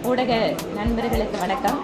ஊடக நண்பர்களுக்கு வணக்கம்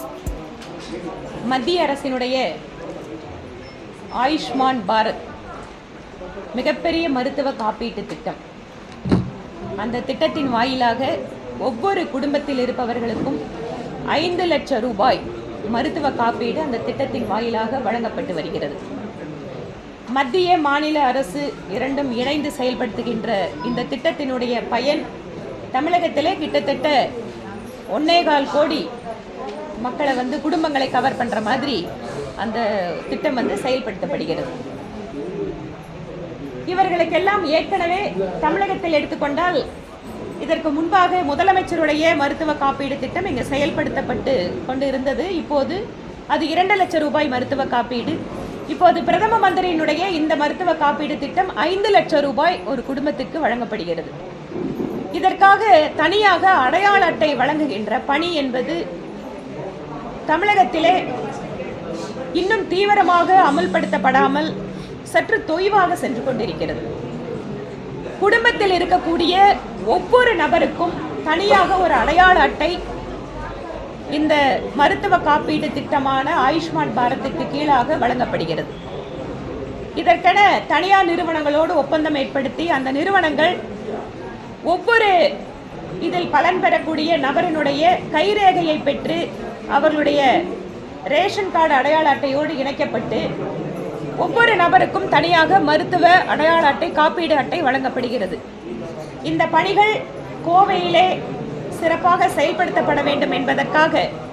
மத்திய அரசினுடைய ஆயுஷ்மான் பாரத் மிகப்பெரிய மருத்துவ காப்பீட்டு திட்டம் அந்த திட்டத்தின் வாயிலாக ஒவ்வொரு குடும்பத்தில் இருப்பவர்களுக்கும் ஐந்து லட்சம் ரூபாய் மருத்துவ காப்பீடு அந்த திட்டத்தின் வாயிலாக வழங்கப்பட்டு வருகிறது மத்திய மாநில அரசு இரண்டும் இணைந்து செயல்படுத்துகின்ற இந்த திட்டத்தினுடைய பயன் தமிழகத்திலே கிட்டத்தட்ட ஒன்னேகால் கோடி மக்களை வந்து குடும்பங்களை கவர் பண்ணுற மாதிரி அந்த திட்டம் வந்து செயல்படுத்தப்படுகிறது இவர்களுக்கெல்லாம் ஏற்கனவே தமிழகத்தில் எடுத்துக்கொண்டால் இதற்கு முன்பாக முதலமைச்சருடைய மருத்துவ காப்பீடு திட்டம் இங்கு செயல்படுத்தப்பட்டு கொண்டு இருந்தது இப்போது அது இரண்டு லட்சம் ரூபாய் மருத்துவ காப்பீடு இப்போது பிரதம மந்திரியினுடைய இந்த மருத்துவ காப்பீடு திட்டம் ஐந்து லட்சம் ரூபாய் ஒரு குடும்பத்துக்கு வழங்கப்படுகிறது இதற்காக தனியாக அடையாள அட்டை வழங்குகின்ற பணி என்பது தமிழகத்திலே இன்னும் தீவிரமாக அமல்படுத்தப்படாமல் சற்று தொய்வாக சென்று கொண்டிருக்கிறது குடும்பத்தில் இருக்கக்கூடிய ஒவ்வொரு நபருக்கும் தனியாக ஒரு அடையாள அட்டை இந்த மருத்துவ காப்பீடு திட்டமான ஆயுஷ்மான் பாரத்துக்கு கீழாக வழங்கப்படுகிறது இதற்கென தனியார் நிறுவனங்களோடு ஒப்பந்தம் ஏற்படுத்தி அந்த நிறுவனங்கள் ஒவ்வொரு இதில் பலன் பெறக்கூடிய நபரினுடைய கைரேகையை பெற்று அவர்களுடைய ரேஷன் கார்டு அடையாள அட்டையோடு இணைக்கப்பட்டு ஒவ்வொரு நபருக்கும் தனியாக மருத்துவ அடையாள அட்டை காப்பீடு அட்டை வழங்கப்படுகிறது இந்த பணிகள் கோவையிலே சிறப்பாக செயல்படுத்தப்பட வேண்டும் என்பதற்காக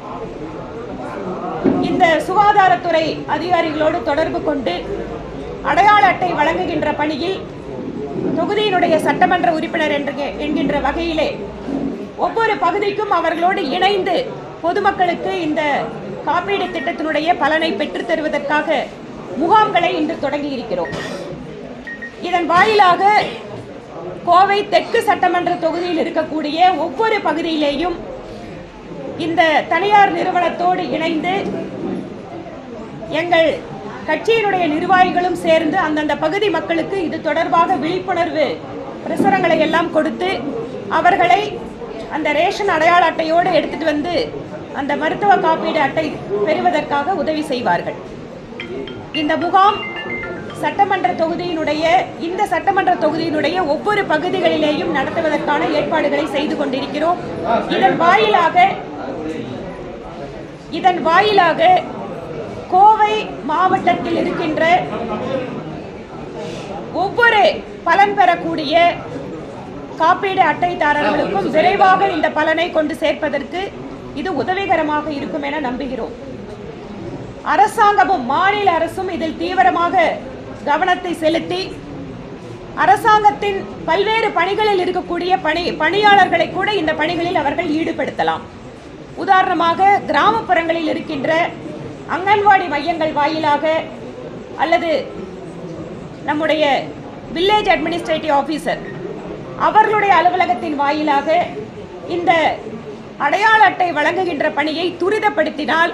இந்த சுகாதாரத்துறை அதிகாரிகளோடு தொடர்பு கொண்டு அடையாள அட்டை வழங்குகின்ற பணியில் தொகுதியினுடைய சட்டமன்ற உறுப்பினர் என்ற என்கின்ற வகையிலே ஒவ்வொரு பகுதிக்கும் அவர்களோடு இணைந்து பொதுமக்களுக்கு இந்த காப்பீடு திட்டத்தினுடைய பலனை பெற்றுத் தருவதற்காக முகாம்களை இன்று தொடங்கி இருக்கிறோம் இதன் வாயிலாக கோவை தெற்கு சட்டமன்ற தொகுதியில் இருக்கக்கூடிய ஒவ்வொரு பகுதியிலேயும் இந்த தனியார் நிறுவனத்தோடு இணைந்து எங்கள் கட்சியினுடைய நிர்வாகிகளும் சேர்ந்து அந்தந்த பகுதி மக்களுக்கு இது தொடர்பாக விழிப்புணர்வு பிரசுரங்களை எல்லாம் கொடுத்து அவர்களை அந்த ரேஷன் அடையாள அட்டையோடு எடுத்துட்டு வந்து அந்த மருத்துவ காப்பீடு அட்டை பெறுவதற்காக உதவி செய்வார்கள் இந்த முகாம் சட்டமன்ற தொகுதியினுடைய இந்த சட்டமன்ற தொகுதியினுடைய ஒவ்வொரு பகுதிகளிலேயும் நடத்துவதற்கான ஏற்பாடுகளை செய்து கொண்டிருக்கிறோம் இதன் வாயிலாக இதன் வாயிலாக கோவை மாவட்டத்தில் இருக்கின்ற ஒவ்வொரு பலன் பெறக்கூடிய காப்பீடு அட்டைதாரர்களுக்கும் விரைவாக இந்த பலனை கொண்டு சேர்ப்பதற்கு இது உதவிகரமாக இருக்கும் என நம்புகிறோம் அரசாங்கமும் மாநில அரசும் இதில் தீவிரமாக கவனத்தை செலுத்தி அரசாங்கத்தின் பல்வேறு பணிகளில் இருக்கக்கூடிய பணி பணியாளர்களை கூட இந்த பணிகளில் அவர்கள் ஈடுபடுத்தலாம் உதாரணமாக கிராமப்புறங்களில் இருக்கின்ற அங்கன்வாடி மையங்கள் வாயிலாக அல்லது நம்முடைய வில்லேஜ் அட்மினிஸ்ட்ரேட்டிவ் ஆஃபீஸர் அவர்களுடைய அலுவலகத்தின் வாயிலாக இந்த அடையாள அட்டை வழங்குகின்ற பணியை துரிதப்படுத்தினால்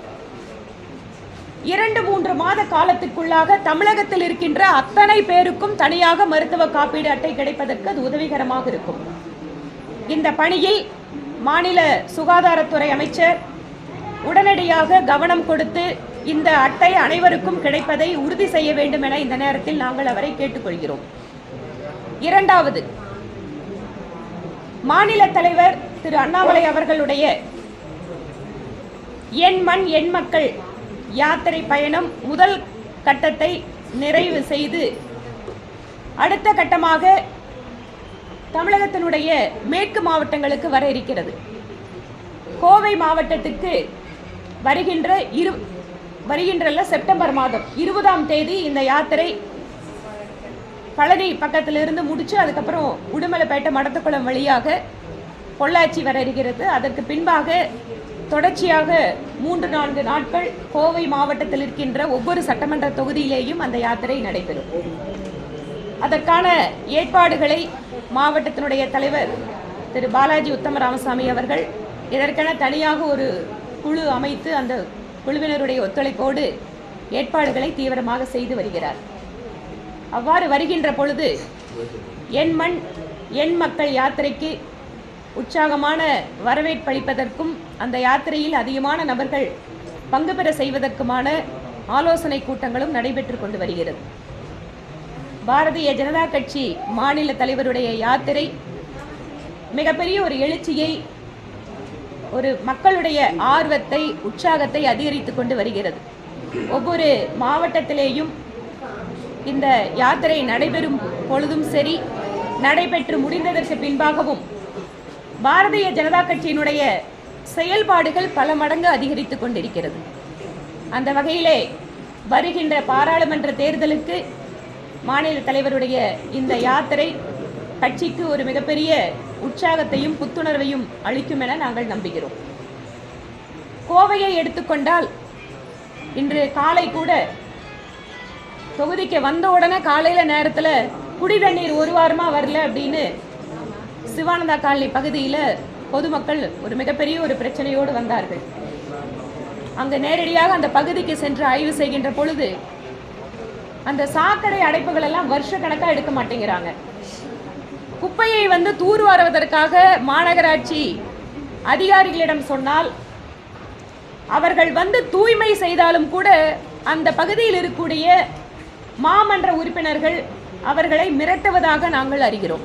இரண்டு மூன்று மாத காலத்திற்குள்ளாக தமிழகத்தில் இருக்கின்ற அத்தனை பேருக்கும் தனியாக மருத்துவ காப்பீடு அட்டை கிடைப்பதற்கு அது உதவிகரமாக இருக்கும் இந்த பணியில் மாநில சுகாதாரத்துறை அமைச்சர் உடனடியாக கவனம் கொடுத்து இந்த அட்டை அனைவருக்கும் கிடைப்பதை உறுதி செய்ய வேண்டும் என இந்த நேரத்தில் நாங்கள் அவரை கேட்டுக்கொள்கிறோம் இரண்டாவது மாநில தலைவர் திரு அண்ணாமலை அவர்களுடைய என் மண் என் மக்கள் யாத்திரை பயணம் முதல் கட்டத்தை நிறைவு செய்து அடுத்த கட்டமாக தமிழகத்தினுடைய மேற்கு மாவட்டங்களுக்கு வர இருக்கிறது கோவை மாவட்டத்துக்கு வருகின்ற இரு வருகின்றல செப்டம்பர் மாதம் இருபதாம் தேதி இந்த யாத்திரை பழனி பக்கத்திலிருந்து முடிச்சு அதுக்கப்புறம் உடுமலைப்பேட்டை மடத்துக்குளம் வழியாக பொள்ளாச்சி வர இருக்கிறது அதற்கு பின்பாக தொடர்ச்சியாக மூன்று நான்கு நாட்கள் கோவை மாவட்டத்தில் இருக்கின்ற ஒவ்வொரு சட்டமன்ற தொகுதியிலேயும் அந்த யாத்திரை நடைபெறும் அதற்கான ஏற்பாடுகளை மாவட்டத்தினுடைய தலைவர் திரு பாலாஜி உத்தம ராமசாமி அவர்கள் இதற்கென தனியாக ஒரு குழு அமைத்து அந்த குழுவினருடைய ஒத்துழைப்போடு ஏற்பாடுகளை தீவிரமாக செய்து வருகிறார் அவ்வாறு வருகின்ற பொழுது என் மண் என் மக்கள் யாத்திரைக்கு உற்சாகமான வரவேற்பளிப்பதற்கும் அந்த யாத்திரையில் அதிகமான நபர்கள் பங்கு பெற செய்வதற்குமான ஆலோசனை கூட்டங்களும் நடைபெற்று கொண்டு வருகிறது பாரதிய ஜனதா கட்சி மாநில தலைவருடைய யாத்திரை மிகப்பெரிய ஒரு எழுச்சியை ஒரு மக்களுடைய ஆர்வத்தை உற்சாகத்தை அதிகரித்து கொண்டு வருகிறது ஒவ்வொரு மாவட்டத்திலேயும் இந்த யாத்திரை நடைபெறும் பொழுதும் சரி நடைபெற்று முடிந்ததற்கு பின்பாகவும் பாரதிய ஜனதா கட்சியினுடைய செயல்பாடுகள் பல மடங்கு அதிகரித்து கொண்டிருக்கிறது அந்த வகையிலே வருகின்ற பாராளுமன்ற தேர்தலுக்கு மாநில தலைவருடைய இந்த யாத்திரை கட்சிக்கு ஒரு மிகப்பெரிய உற்சாகத்தையும் புத்துணர்வையும் அளிக்கும் என நாங்கள் நம்புகிறோம் கோவையை எடுத்துக்கொண்டால் இன்று காலை கூட தொகுதிக்கு வந்த உடனே காலையில் நேரத்தில் குடி தண்ணீர் ஒரு வாரமாக வரல அப்படின்னு சிவானந்தா காலனி பகுதியில் பொதுமக்கள் ஒரு மிகப்பெரிய ஒரு பிரச்சனையோடு வந்தார்கள் அங்கு நேரடியாக அந்த பகுதிக்கு சென்று ஆய்வு செய்கின்ற பொழுது அந்த சாக்கடை அடைப்புகள் எல்லாம் வருஷ கணக்காக எடுக்க மாட்டேங்கிறாங்க குப்பையை வந்து தூர்வாருவதற்காக மாநகராட்சி அதிகாரிகளிடம் சொன்னால் அவர்கள் வந்து தூய்மை செய்தாலும் கூட அந்த பகுதியில் இருக்கக்கூடிய மாமன்ற உறுப்பினர்கள் அவர்களை மிரட்டுவதாக நாங்கள் அறிகிறோம்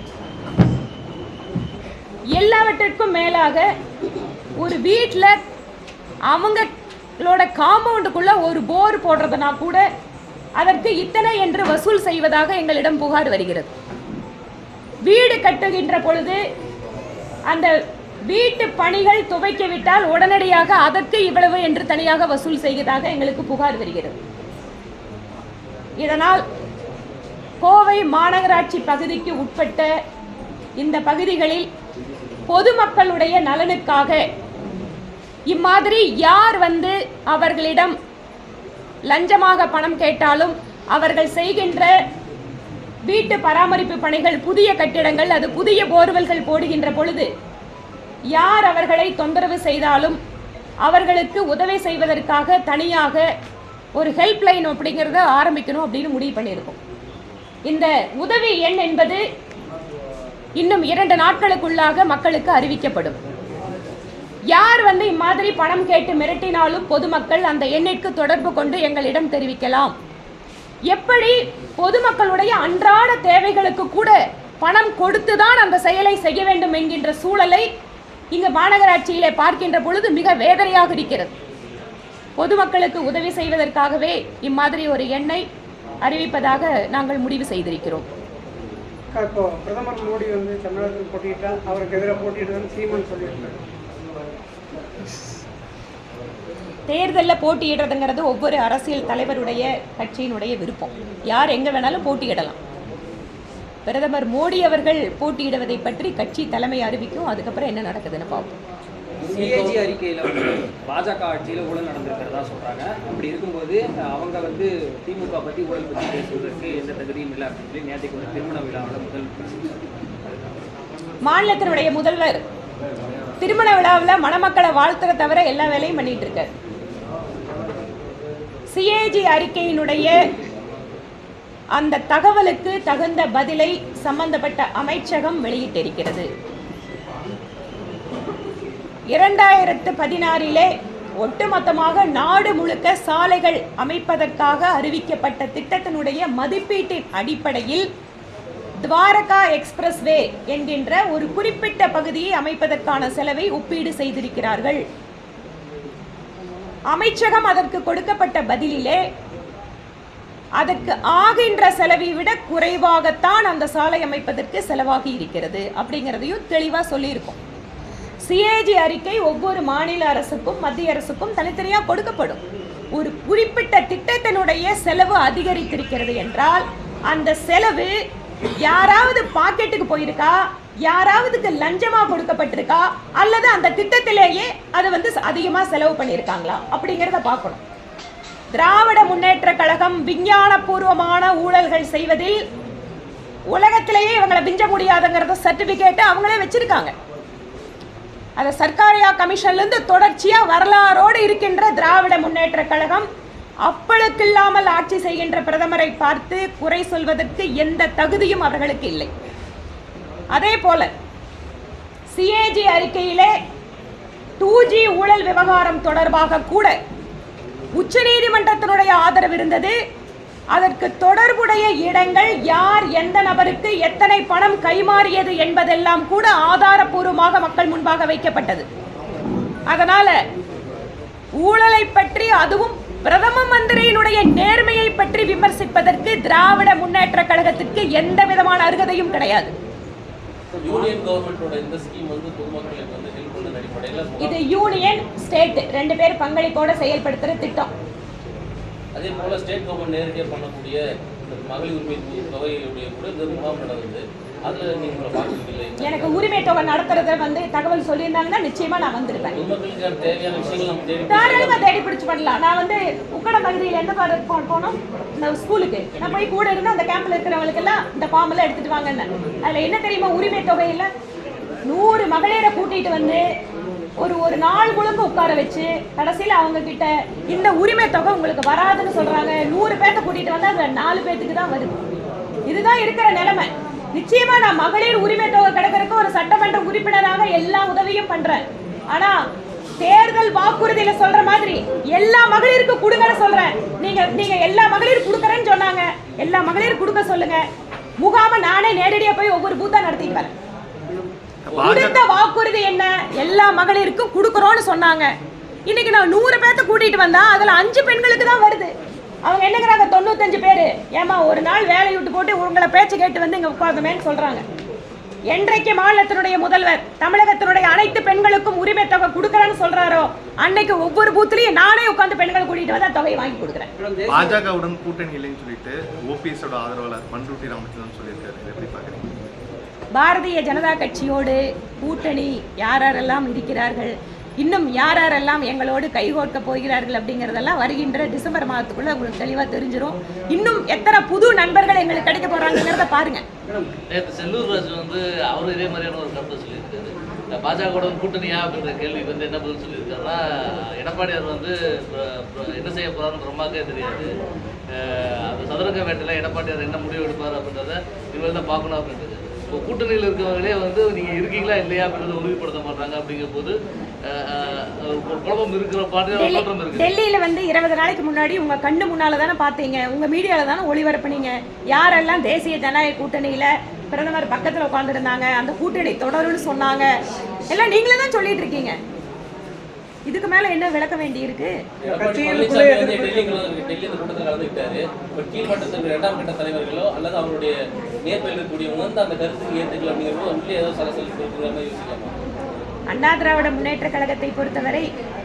எல்லாவற்றிற்கும் மேலாக ஒரு வீட்டில் அவங்களோட காம்பவுண்டுக்குள்ள ஒரு போர் போடுறதுனா கூட அதற்கு இத்தனை என்று வசூல் செய்வதாக எங்களிடம் புகார் வருகிறது வீடு கட்டுகின்ற பொழுது அந்த வீட்டு பணிகள் துவைக்க விட்டால் உடனடியாக அதற்கு இவ்வளவு என்று தனியாக வசூல் செய்வதாக எங்களுக்கு புகார் வருகிறது இதனால் கோவை மாநகராட்சி பகுதிக்கு உட்பட்ட இந்த பகுதிகளில் பொதுமக்களுடைய நலனுக்காக இம்மாதிரி யார் வந்து அவர்களிடம் லஞ்சமாக பணம் கேட்டாலும் அவர்கள் செய்கின்ற வீட்டு பராமரிப்பு பணிகள் புதிய கட்டிடங்கள் அது புதிய போர்வெல்கள் போடுகின்ற பொழுது யார் அவர்களை தொந்தரவு செய்தாலும் அவர்களுக்கு உதவி செய்வதற்காக தனியாக ஒரு ஹெல்ப்லைன் அப்படிங்கிறத ஆரம்பிக்கணும் அப்படின்னு முடிவு பண்ணியிருக்கோம் இந்த உதவி எண் என்பது இன்னும் இரண்டு நாட்களுக்குள்ளாக மக்களுக்கு அறிவிக்கப்படும் யார் வந்து இம்மாதிரி பணம் கேட்டு மிரட்டினாலும் பொதுமக்கள் அந்த எண்ணிற்கு தொடர்பு கொண்டு எங்களிடம் தெரிவிக்கலாம் எப்படி பொதுமக்களுடைய அன்றாட தேவைகளுக்கு கூட பணம் கொடுத்துதான் அந்த செயலை செய்ய வேண்டும் என்கின்ற சூழலை இங்கு மாநகராட்சியிலே பார்க்கின்ற பொழுது மிக வேதனையாக இருக்கிறது பொதுமக்களுக்கு உதவி செய்வதற்காகவே இம்மாதிரி ஒரு எண்ணை அறிவிப்பதாக நாங்கள் முடிவு செய்திருக்கிறோம் அக்கா, இப்போ பிரதமர் மோடி வந்து தமிழகத்தில் போட்டியிட்டா அவருக்கு எதிராக போட்டியிடுறதுன்னு சீமான் சொல்லியிருக்காரு தேர்தலில் போட்டியிடுறதுங்கிறது ஒவ்வொரு அரசியல் தலைவருடைய கட்சியினுடைய விருப்பம் யார் எங்கே வேணாலும் போட்டியிடலாம் பிரதமர் மோடி அவர்கள் போட்டியிடுவதை பற்றி கட்சி தலைமை அறிவிக்கும் அதுக்கப்புறம் என்ன நடக்குதுன்னு பார்ப்போம் சிஏஜி அறிக்கையில் வந்து பாஜக ஆட்சியில் ஊழல் நடந்திருக்கிறதா சொல்றாங்க அப்படி இருக்கும்போது அவங்க வந்து திமுக பத்தி ஊழல் பற்றி பேசுவதற்கு எந்த தகுதியும் இல்லை அப்படின்னு சொல்லி நேற்றுக்கு ஒரு திருமண விழாவில் முதல் மாநிலத்தினுடைய முதல்வர் திருமண விழாவில் மணமக்களை வாழ்த்துற தவிர எல்லா வேலையும் பண்ணிட்டு இருக்காரு சிஏஜி அறிக்கையினுடைய அந்த தகவலுக்கு தகுந்த பதிலை சம்பந்தப்பட்ட அமைச்சகம் வெளியிட்டிருக்கிறது இரண்டாயிரத்து பதினாறிலே ஒட்டுமொத்தமாக நாடு முழுக்க சாலைகள் அமைப்பதற்காக அறிவிக்கப்பட்ட திட்டத்தினுடைய மதிப்பீட்டின் அடிப்படையில் துவாரகா எக்ஸ்பிரஸ்வே என்கின்ற ஒரு குறிப்பிட்ட பகுதியை அமைப்பதற்கான செலவை ஒப்பீடு செய்திருக்கிறார்கள் அமைச்சகம் அதற்கு கொடுக்கப்பட்ட பதிலிலே அதற்கு ஆகின்ற செலவை விட குறைவாகத்தான் அந்த சாலை அமைப்பதற்கு செலவாகி இருக்கிறது அப்படிங்கிறதையும் தெளிவாக சொல்லியிருக்கோம் சிஏஜி அறிக்கை ஒவ்வொரு மாநில அரசுக்கும் மத்திய அரசுக்கும் தனித்தனியாக கொடுக்கப்படும் ஒரு குறிப்பிட்ட திட்டத்தினுடைய செலவு அதிகரித்திருக்கிறது என்றால் அந்த செலவு யாராவது பாக்கெட்டுக்கு போயிருக்கா யாராவதுக்கு லஞ்சமா கொடுக்கப்பட்டிருக்கா அல்லது அந்த திட்டத்திலேயே அதை வந்து அதிகமா செலவு பண்ணியிருக்காங்களா அப்படிங்கிறத பார்க்கணும் திராவிட முன்னேற்ற கழகம் விஞ்ஞானபூர்வமான ஊழல்கள் செய்வதில் உலகத்திலேயே இவங்களை விஞ்ச முடியாதுங்கிறத சர்டிபிகேட் அவங்களே வச்சிருக்காங்க அதை சர்க்காரியா கமிஷன்லேருந்து தொடர்ச்சியாக வரலாறோடு இருக்கின்ற திராவிட முன்னேற்ற கழகம் அப்பளுக்கில்லாமல் ஆட்சி செய்கின்ற பிரதமரை பார்த்து குறை சொல்வதற்கு எந்த தகுதியும் அவர்களுக்கு இல்லை அதே போல சிஏஜி அறிக்கையிலே டூ ஜி ஊழல் விவகாரம் தொடர்பாக கூட உச்சநீதிமன்றத்தினுடைய ஆதரவு இருந்தது அதற்கு தொடர்புடைய இடங்கள் யார் எந்த நபருக்கு எத்தனை பணம் கைமாறியது என்பதெல்லாம் கூட ஆதாரப்பூர்வமாக மக்கள் முன்பாக வைக்கப்பட்டது அதனால ஊழலை பற்றி அதுவும் பிரதம மந்திரியினுடைய நேர்மையை பற்றி விமர்சிப்பதற்கு திராவிட முன்னேற்ற கழகத்திற்கு எந்த விதமான அருகதையும் கிடையாது யூனியன் கவர்மெண்டோட இந்த ஸ்கீம் வந்து பொதுமக்களுக்கு வந்து ஹெல்ப் பண்ண அடிப்படையில் இது யூனியன் ஸ்டேட் ரெண்டு பேர் பங்களிப்போட செயல்படுத்துற திட்டம் அதே போல ஸ்டேட் கவர்மெண்ட் நேரடியாக பண்ணக்கூடிய இந்த மகளிர் உரிமை தொ- தொகையுடைய கூட இந்த முகாம் நடந்தது அதுல நீங்க உங்களை பார்க்கறதில்லை எனக்கு உரிமை தொகை நடத்துறத வந்து தகவல் சொல்லியிருந்தாங்கன்னா நிச்சயமா நான் வந்திருப்பேன் பொதுமக்களுக்கான தேவையான விஷயங்கள் நம்ம தேடி தாராளமா தேடி பிடிச்சு பண்ணலாம் நான் வந்து உக்கட பகுதியில் எந்த பாரு போ- போனோம் இந்த ஸ்கூலுக்கு நான் போய் கூட இருந்து அந்த கேம்ப்ல இருக்கிறவங்களுக்கு எல்லாம் இந்த ஃபார்ம் எல்லாம் எடுத்துட்டு வாங்கன்னு அதுல என்ன தெரியுமா உரிமை தொகையில நூறு மகளிரை கூட்டிட்டு வந்து ஒரு ஒரு நாள் முழுக்க உட்கார வச்சு கடைசியில் அவங்க கிட்ட இந்த உரிமை தொகை உங்களுக்கு வராதுன்னு சொல்றாங்க நூறு பேர்த்த கூட்டிட்டு வந்தா அதுல நாலு பேர்த்துக்கு தான் வருது இதுதான் இருக்கிற நிலைமை நிச்சயமா நான் மகளிர் உரிமை தொகை கிடைக்கிறதுக்கு ஒரு சட்டமன்ற உறுப்பினராக எல்லா உதவியும் பண்றேன் ஆனா தேர்தல் வாக்குறுதியில சொல்ற மாதிரி எல்லா மகளிருக்கு கொடுங்கன்னு சொல்றேன் நீங்க நீங்க எல்லா மகளிர் கொடுக்கறேன்னு சொன்னாங்க எல்லா மகளிர் கொடுக்க சொல்லுங்க முகாம நானே நேரடியா போய் ஒவ்வொரு பூத்தா நடத்திட்டு வரேன் கொடுத்த வாக்குறுதி என்ன எல்லா மகளிருக்கும் கொடுக்கறோம்னு சொன்னாங்க இன்னைக்கு நான் நூறு பேர்த்த கூட்டிட்டு வந்தா அதுல அஞ்சு பெண்களுக்கு தான் வருது அவங்க என்னங்கிறாங்க தொண்ணூத்தஞ்சு பேரு ஏமா ஒரு நாள் வேலையை விட்டு போட்டு உங்களை பேச்சு கேட்டு வந்து இங்க உட்கார்ந்தமேன்னு சொல்றாங்க என்றைக்கு மாநிலத்தினுடைய முதல்வர் தமிழகத்தினுடைய அனைத்து பெண்களுக்கும் உரிமை தொகை கொடுக்கறேன்னு சொல்றாரோ அன்னைக்கு ஒவ்வொரு பூத்துலயும் நானே உட்கார்ந்து பெண்கள் கூட்டிட்டு வந்தா தொகையை வாங்கி கொடுக்குறேன் பாஜகவுடன் கூட்டணி இல்லைன்னு சொல்லிட்டு ஓபிஎஸோட ஆதரவாளர் பண்ருட்டி ராமச்சந்திரன் சொல்லியிருக்காரு இதை எப்படி பாக்குறீங்க பாரதிய ஜனதா கட்சியோடு கூட்டணி யாரெல்லாம் இருக்கிறார்கள் இன்னும் யாரெல்லாம் எங்களோடு கைகோர்க்க போகிறார்கள் அப்படிங்கிறதெல்லாம் வருகின்ற டிசம்பர் மாதத்துக்குள்ள உங்களுக்கு தெளிவாக தெரிஞ்சிரும் இன்னும் எத்தனை புது நண்பர்கள் எங்களுக்கு கிடைக்க போறாங்கிறத பாருங்க நேற்று செல்லூர் ராஜு வந்து அவரும் இதே மாதிரியான ஒரு கருத்தை சொல்லியிருக்காரு இந்த பாஜகவோட கூட்டணியா அப்படின்ற கேள்விக்கு வந்து என்ன பதில் சொல்லியிருக்காருன்னா எடப்பாடியார் வந்து பிர- பிர- என்ன செய்ய போறாருன்னு பிரம்மாக்கே தெரியாது அஹ் அந்த சதுரங்க வேட்டையில் எடப்பாடியார் என்ன முடிவு எடுப்பார் அப்படின்றத இவர் தான் பார்க்கணும் அப்படின்றது இப்போ கூட்டணியில் இருக்கவங்களே வந்து நீங்கள் இருக்கீங்களா இல்லையா அப்படின்றத உறுதிப்படுத்த மாட்டாங்க அப்படிங்கும் போது அஹ், அஹ், ஒரு குழப்பம் இருக்கிற பாட்டு டெல்லி தோற்றம் இருக்குது டெல்லியில வந்து இருபது நாளைக்கு முன்னாடி உங்க கண்ணு முன்னால தானே பார்த்தீங்க உங்க மீடியால தானே ஒளிபரப்புனீங்க யாரெல்லாம் தேசிய ஜனநாயக கூட்டணியில பிரதமர் பக்கத்துல உட்காந்துருந்தாங்க அந்த கூட்டணி தொடரும்னு சொன்னாங்க எல்லாம் நீங்களே தான் சொல்லிட்டு இருக்கீங்க இதுக்கு மேல என்ன விளக்க வேண்டி இருக்கு எடப்பாடி பழனிசாமி வந்து டெல்லிக்கு வந்து- டெல்லி இந்த கூட்டத்தில் கலந்துக்கிட்டாரு பட் கீழ்மட்டத்தில் இரண்டாம் கட்ட தலைவர்களோ அல்லது அவருடைய நேர்மையில் இருக்கக்கூடியவங்க வந்து அந்த கருத்துக்கு ஏற்றுக்கல அப்படிங்கிறப்போ உள்ளே ஏதோ சலசலப்பு இருக்குங்கிற மாதிரி யோசிக்கலாமா அண்ணா திராவிட முன்னேற்ற கழகத்தை பொறுத்தவரை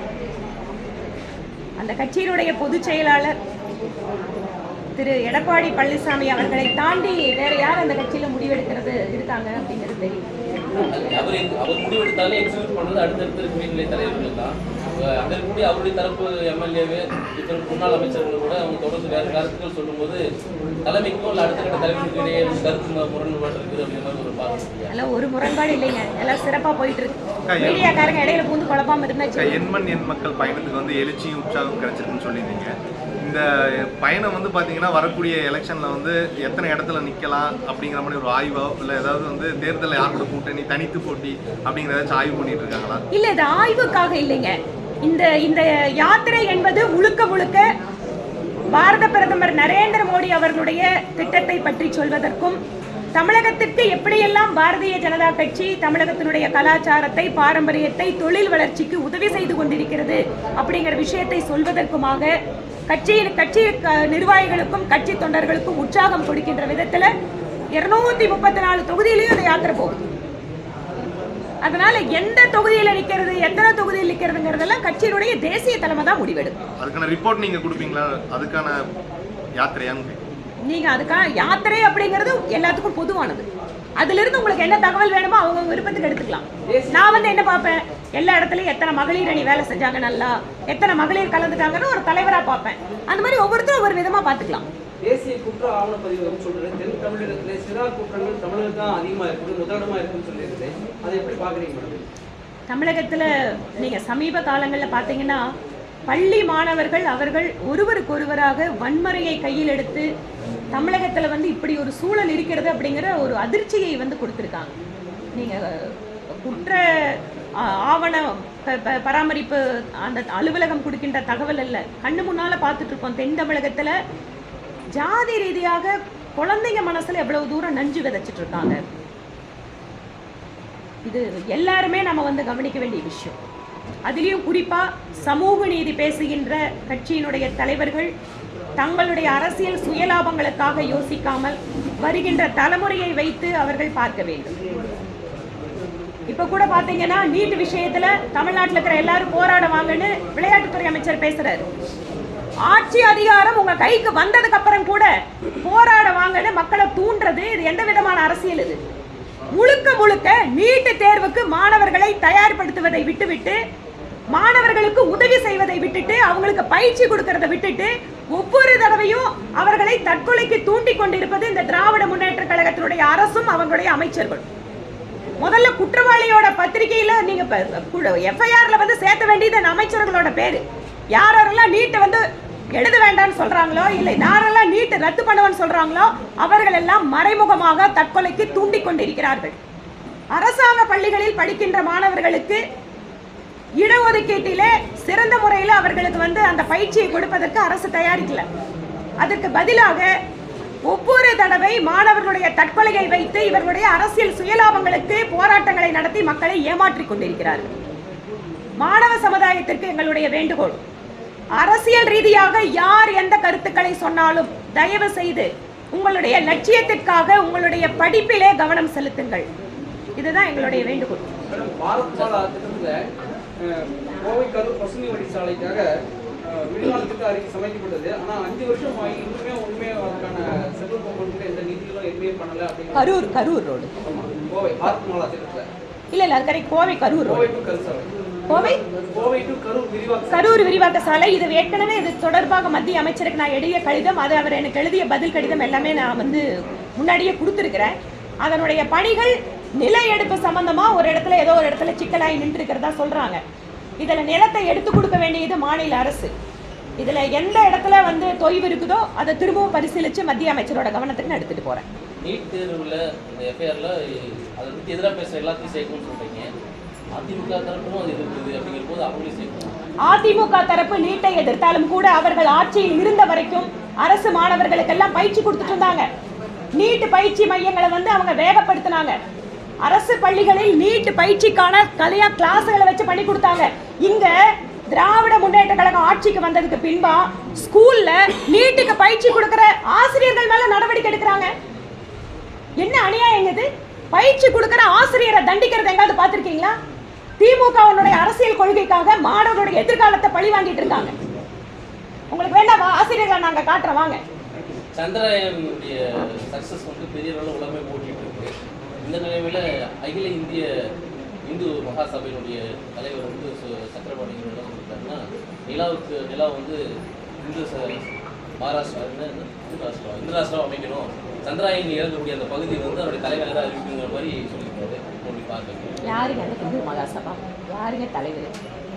அந்த கட்சியினுடைய பொதுச் செயலாளர் திரு எடப்பாடி பழனிசாமி அவர்களை தாண்டி வேற யார் அந்த கட்சியில முடிவெடுக்கிறது இருக்காங்க அப்படிங்கிறது தெரியும் அவர் எங்க- அவர் முடிவெடுத்தாலும் எக்ஸிக்யூட் பண்றது அடுத்தடுத்த கீழ்நிலை தலைவர்கள் தான் அஹ் அங்க இருக்கக்கூடிய அவருடைய தரப்பு எம்எல்ஏவே இத்தனை முன்னாள் அமைச்சர்கள் கூட அவங்க தொடர்ந்து வேற கருத்துக்கள் சொல்லும்போது தலைமைக்கும் இல்லை அடுத்த கட்ட தலைவர்களுக்கு இடையே கருத்து மு- முரண்பாடு இருக்குது அப்படிங்கிற மாதிரி ஒரு பார்வை அதெல்லாம் ஒரு முரண்பாடு இல்லைங்க எல்லாம் சிறப்பா போயிட்டு இருக்கு அக்கா, என்- மீடியாக்காரங்க இடையில பூந்து குழப்பாம இருந்தா அக்கா, சரி. எண்மண் எண் மக்கள் பயணத்துக்கு வந்து எழுச்சியும் உற்சாகம் கிடைச்சிருக்குன்னு சொல்லியிருந்தீங்க இந்த பயணம் வந்து பாத்தீங்கன்னா வரக்கூடிய எலெக்ஷன்ல வந்து எத்தனை இடத்துல நிக்கலாம் அப்படிங்கிற மாதிரி ஒரு ஆய்வோ இல்ல ஏதாவது வந்து தேர்தலில் யாரோட கூட்டணி தனித்து போட்டி அப்படிங்கிற ஏதாச்சும் ஆய்வு பண்ணிட்டு இருக்காங்களா இல்ல இது ஆய்வுக்காக இல்லைங்க இந்த இந்த யாத்திரை என்பது முழுக்க முழுக்க பாரத பிரதமர் நரேந்திர மோடி அவர்களுடைய திட்டத்தை பற்றி சொல்வதற்கும் தமிழகத்திற்கு எப்படியெல்லாம் பாரதிய ஜனதா கட்சி தமிழகத்தினுடைய கலாச்சாரத்தை பாரம்பரியத்தை தொழில் வளர்ச்சிக்கு உதவி செய்து கொண்டிருக்கிறது அப்படிங்கிற விஷயத்தை சொல்வதற்குமாக கட்சியின் கட்சி க- நிர்வாகிகளுக்கும் கட்சி தொண்டர்களுக்கும் உற்சாகம் கொடுக்கின்ற விதத்துல இருநூத்தி முப்பத்தி நாலு தொகுதியிலையும் இந்த யாத்திரை போகுது அதனால எந்த தொகுதியில நிக்கிறது எத்தனை தொகுதியில் நிக்கிறதுங்கிறதெல்லாம் கட்சியினுடைய தேசிய தலைமை தான் முடிவெடுக்கும் அதுக்கான ரிப்போர்ட் நீங்க கொடுப்பீங்களா அதுக்கான யாத்திரையான்னு கேக்குறேன். நீங்க அதுக்கான யாத்திரை அப்படிங்கிறது எல்லாத்துக்கும் பொதுவானது அதுல இருந்து உங்களுக்கு என்ன தகவல் வேணுமோ அவங்க விருப்பத்துக்கு எடுத்துக்கலாம் நான் வந்து என்ன பார்ப்பேன் எல்லா இடத்துலயும் எத்தனை மகளிர் அணி வேலை செஞ்சாங்க நல்லா எத்தனை மகளிர் கலந்துட்டாங்கன்னு ஒரு தலைவரா பார்ப்பேன் அந்த மாதிரி ஒவ்வொருத்தரும் ஒவ்வொரு விதமா பார்த்துக்கலாம் தேசிய குற்ற ஆவணப்பதிவு வந்து சொல்றது தென் தமிழகத்திலே சிறார் குற்றங்கள் தமிழகம் தான் அதிகமா இருக்குது முதலிடமா இருக்குன்னு சொல்லியிருக்குது அதை எப்படி பாக்குறீங்க மேடம் தமிழகத்துல நீங்க சமீப காலங்கள்ல பார்த்தீங்கன்னா பள்ளி மாணவர்கள் அவர்கள் ஒருவருக்கொருவராக வன்முறையை கையில் எடுத்து தமிழகத்துல வந்து இப்படி ஒரு சூழல் இருக்கிறது அப்படிங்கிற ஒரு அதிர்ச்சியை வந்து கொடுத்துருக்காங்க நீங்க குற்ற ஆ, ஆவண ப- ப- பராமரிப்பு அந்த அலுவலகம் கொடுக்கின்ற தகவல் அல்ல கண்ணு முன்னால பார்த்துட்டு இருக்கோம் தென் தமிழகத்துல ஜாதி ரீதியாக குழந்தைங்க மனசுல எவ்வளவு தூரம் நஞ்சு விதைச்சிட்டு இருக்காங்க இது எல்லாருமே நம்ம வந்து கவனிக்க வேண்டிய விஷயம் அதுலேயும் குறிப்பா சமூக நீதி பேசுகின்ற கட்சியினுடைய தலைவர்கள் தங்களுடைய அரசியல் சுயலாபங்களுக்காக யோசிக்காமல் வருகின்ற தலைமுறையை வைத்து அவர்கள் பார்க்க வேண்டும் இப்ப கூட பாத்தீங்கன்னா நீட் விஷயத்துல தமிழ்நாட்டுல இருக்கிற எல்லாரும் போராடுவாங்கன்னு விளையாட்டுத்துறை அமைச்சர் பேசுறாரு ஆட்சி அதிகாரம் உங்க கைக்கு வந்ததுக்கு அப்புறம் கூட போராட வாங்கன்னு மக்களை தூண்டுறது இது எந்த விதமான அரசியல் இது முழுக்க முழுக்க நீட்டு தேர்வுக்கு மாணவர்களை தயார்படுத்துவதை விட்டுவிட்டு மாணவர்களுக்கு உதவி செய்வதை விட்டுட்டு அவங்களுக்கு பயிற்சி கொடுக்கறத விட்டுட்டு ஒவ்வொரு தடவையும் அவர்களை தற்கொலைக்கு தூண்டி கொண்டிருப்பது இந்த திராவிட முன்னேற்ற கழகத்தினுடைய அரசும் அவங்களுடைய அமைச்சர்களும் முதல்ல குற்றவாளியோட பத்திரிகையில நீங்க எஃப்ஐஆர்ல வந்து சேர்த்த வேண்டியது அந்த அமைச்சர்களோட பேரு யார் யாரெல்லாம் நீட்டை வந்து எழுத வேண்டாம்னு சொல்றாங்களோ இல்லை யாரெல்லாம் நீட்டை ரத்து பண்ணுவேன்னு சொல்றாங்களோ அவர்கள் எல்லாம் மறைமுகமாக தற்கொலைக்கு தூண்டிக் கொண்டிருக்கிறார்கள் அரசாங்க பள்ளிகளில் படிக்கின்ற மாணவர்களுக்கு இடஒதுக்கீட்டிலே சிறந்த முறையில் அவர்களுக்கு வந்து அந்த பயிற்சியை கொடுப்பதற்கு அரசு தயாரிக்கல அதற்கு பதிலாக ஒவ்வொரு தடவை மாணவர்களுடைய தற்கொலையை வைத்து இவர்களுடைய அரசியல் சுயலாபங்களுக்கு போராட்டங்களை நடத்தி மக்களை ஏமாற்றிக் கொண்டிருக்கிறார்கள் மாணவ சமுதாயத்திற்கு எங்களுடைய வேண்டுகோள் அரசியல் ரீதியாக யார் எந்த கருத்துக்களை சொன்னாலும் தயவு செய்து உங்களுடைய லட்சியத்திற்காக உங்களுடைய படிப்பிலே கவனம் செலுத்துங்கள் இதுதான் எங்களுடைய வேண்டுகோள் மேடம் பாரத் மாலா திட்டத்துல அஹ், கோவை கரூர் பசுமை வழிச்சாலைக்காக அஹ், விடுகாலத்துக்கு அறிக்கை சமைக்கப்பட்டது ஆனா அஞ்சு வருஷம் ஆகி இன்னுமே உண்மையா அதுக்கான செல்வ போக்குவரத்துக்கு எந்த நிதிகளும் எதுவுமே பண்ணல அப்படின்னு கரூர் கரூர் ரோடு ஆமா, கோவை பாரத் மாலா திட்டத்துல இல்ல இல்ல அது correct Kovai Karur Kovai road to கருசாலை கோவை கோவை டு கரூர் விரிவாக்க கரூர் விரிவாக்க சாலை இது ஏற்கனவே இது தொடர்பாக மத்திய அமைச்சருக்கு நான் எழுதிய கடிதம் அது அவர் எனக்கு எழுதிய பதில் கடிதம் எல்லாமே நான் வந்து முன்னாடியே கொடுத்துருக்கிறேன் அதனுடைய பணிகள் நில எடுப்பு சம்பந்தமா ஒரு இடத்துல ஏதோ ஒரு இடத்துல சிக்கலாகி நின்று இருக்கிறதா சொல்றாங்க இதுல நிலத்தை எடுத்து கொடுக்க வேண்டியது மாநில அரசு இதுல எந்த இடத்துல வந்து தொய்வு இருக்குதோ அதை திரும்பவும் பரிசீலிச்சு மத்திய அமைச்சரோட கவனத்துக்கு நான் எடுத்துட்டு போறேன் நீட் தேர்வில் இந்த எஃப்ஐஆரில் அதை பற்றி எதிராக பேசுகிற எல்லாத்தையும் சேர்க்கணும்னு சொல்கிறீங்க அதிமுக தரப்பும் அது இருக்குது அப்படிங்கிற போது அவங்களையும் சேர்க்கணும் அதிமுக தரப்பு நீட்டை எதிர்த்தாலும் கூட அவர்கள் ஆட்சியில் இருந்த வரைக்கும் அரசு மாணவர்களுக்கெல்லாம் பயிற்சி கொடுத்துட்டு இருந்தாங்க நீட் பயிற்சி மையங்களை வந்து அவங்க வேகப்படுத்தினாங்க அரசு பள்ளிகளில் நீட் பயிற்சிக்கான கலையா கிளாஸுகளை வச்சு பண்ணி கொடுத்தாங்க இங்க திராவிட முன்னேற்ற கழகம் ஆட்சிக்கு வந்ததுக்கு பின்பா ஸ்கூல்ல நீட்டுக்கு பயிற்சி கொடுக்கிற ஆசிரியர்கள் மேல நடவடிக்கை எடுக்கிறாங்க என்ன அநியாயம் இது பயிற்சி கொடுக்கிற ஆசிரியரை தண்டிக்கிறது எங்காவது பார்த்திருக்கீங்களா திமுகவினுடைய அரசியல் கொள்கைக்காக மாணவர்களுடைய எதிர்காலத்தை பழி வாங்கிட்டு இருக்காங்க உங்களுக்கு வேண்டாம் வா, ஆசிரியர்களை நாங்க காட்டுறோம் வாங்க சந்திராயனுடைய சக்ஸஸ் வந்து பெரிய அளவில் உலகமே போட்டிட்டு இருக்கு இந்த நிலைமையில் அகில இந்திய இந்து மகாசபையினுடைய தலைவர் வந்து சு- சக்கரபாணி என்ன சொல்லியிருக்காருன்னா நிலாவுக்கு நிலா வந்து இந்து ச- மகாராஷ்டிரா என்ன இது? இந்து ராஷ்டிரம் இந்து ராஷ்டிரம் அமைக்கணும் சந்திராயன் இறங்கக்கூடிய அந்த பகுதி வந்து அவருடைய தலைவராக அறிவிக்குங்கிற மாதிரி சொல்லியிருக்காரு அப்படி பார்க்க யாருங்க அந்த இந்து மகாசபா யாருங்க தலைவர்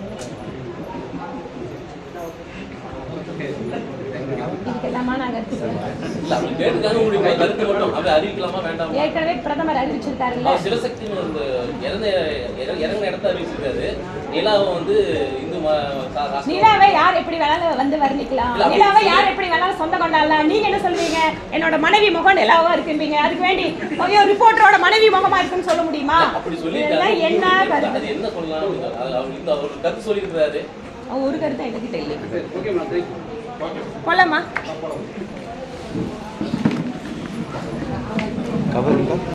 இதுக்கெல்லாமா நாங்க இருக்கோம். இல்லை அப்படி கேட்டுக்காக உங்களுடைய கருத்து மட்டும் அப்படி அறிவிக்கலாமா வேண்டாமா ஏற்கனவே பிரதமர் அறிவிச்சிருக்காருல்ல அவர் சிவசக்தின்னு அந்த இறந்த இற- இறங்குன இடத்த அறிவிச்சிருக்காரு நிலாவை வந்து இந்து ம- சா- ராஷ்டிரம் நிலாவை யார் எப்படி வேணாலும் வந்து வர்ணிக்கலாம் இல்ல, அப்படி நிலாவை சொல்லி- யார் எப்படி வேணாலும் சொந்த கொண்டாடலாம் நீங்க என்ன சொல்வீங்க என்னோட மனைவி முகம் நிலாவா இருக்கும்பீங்க அதுக்கு வேண்டி ஐயோ ரிப்போர்ட்டரோட மனைவி முகமா இருக்குன்னு சொல்ல முடியுமா அப்படி இதெல்லாம் சொல்லியிருக்காரு என்ன அது கருத்து என்ன சொல்லலாம் அது அவர் இந்த அவர் கருத்து சொல்லியிருக்கிறாரு ஒரு கருத்து எங்ககிட்ட இல்லை சரி ஓகே மேடம் தேங்க்யூ போலாமா